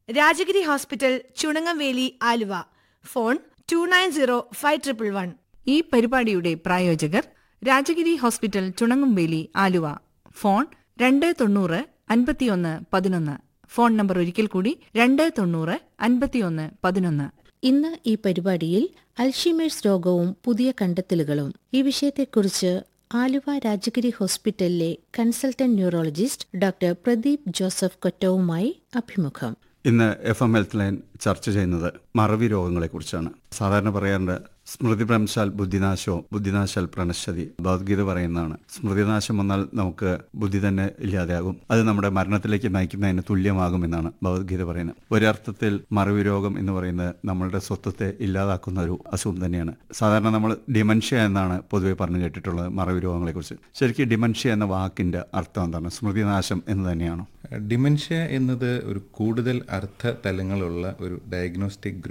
Rajagiri hospital Chunangamvely Aluva phone two nine zero five triple one ഈ പരിപാടിയുടെ പ്രായോജകർ രാജഗിരി ഹോസ്പിറ്റൽ ചുണങ്ങുംവേലി ആലുവ ഫോൺ രണ്ട് തൊണ്ണൂറ് അൻപത്തിയൊന്ന് പതിനൊന്ന് ഫോൺ നമ്പർ ഒരിക്കൽ കൂടി രണ്ട് തൊണ്ണൂറ് അൻപത്തിയൊന്ന് പതിനൊന്ന് ഇന്ന് ഈ പരിപാടിയിൽ അൽഷിമേഴ്സ് രോഗവും പുതിയ കണ്ടെത്തലുകളും ഈ വിഷയത്തെക്കുറിച്ച് ആലുവ രാജഗിരി ഹോസ്പിറ്റലിലെ consultant neurologist doctor Pradeep Joseph കൊറ്റവുമായി അഭിമുഖം ഇന്ന് എഫ് എം ഹെൽത്ത് ലൈൻ ചർച്ച ചെയ്യുന്നത് മറവി രോഗങ്ങളെക്കുറിച്ചാണ് സാധാരണ പറയാറുണ്ട് സ്മൃതിഭ്രംശാൽ ബുദ്ധിനാശവും ബുദ്ധിനാശാൽ പ്രണശ്യതി ഭഗവത്ഗീത പറയുന്നതാണ് സ്മൃതിനാശം വന്നാൽ നമുക്ക് ബുദ്ധി തന്നെ ഇല്ലാതെയാകും അത് നമ്മുടെ മരണത്തിലേക്ക് നയിക്കുന്നതിന് തുല്യമാകുമെന്നാണ് ഭഗവത്ഗീത പറയുന്നത് ഒരർത്ഥത്തിൽ മറവി രോഗം എന്ന് പറയുന്നത് നമ്മളുടെ സ്വത്വത്തെ ഇല്ലാതാക്കുന്ന ഒരു അസുഖം തന്നെയാണ് സാധാരണ നമ്മൾ ഡിമൻഷ്യ എന്നാണ് പൊതുവെ പറഞ്ഞു കേട്ടിട്ടുള്ളത് മറവി രോഗങ്ങളെക്കുറിച്ച് ശരിക്കും ഡിമൻഷ്യ എന്ന വാക്കിന്റെ അർത്ഥം എന്താണ് സ്മൃതിനാശം എന്ന് തന്നെയാണോ ഡിമെൻഷ്യ എന്നത് ഒരു കൂടുതൽ അർത്ഥ തലങ്ങളുള്ള ഒരു ഡയഗ്നോസ്റ്റിക്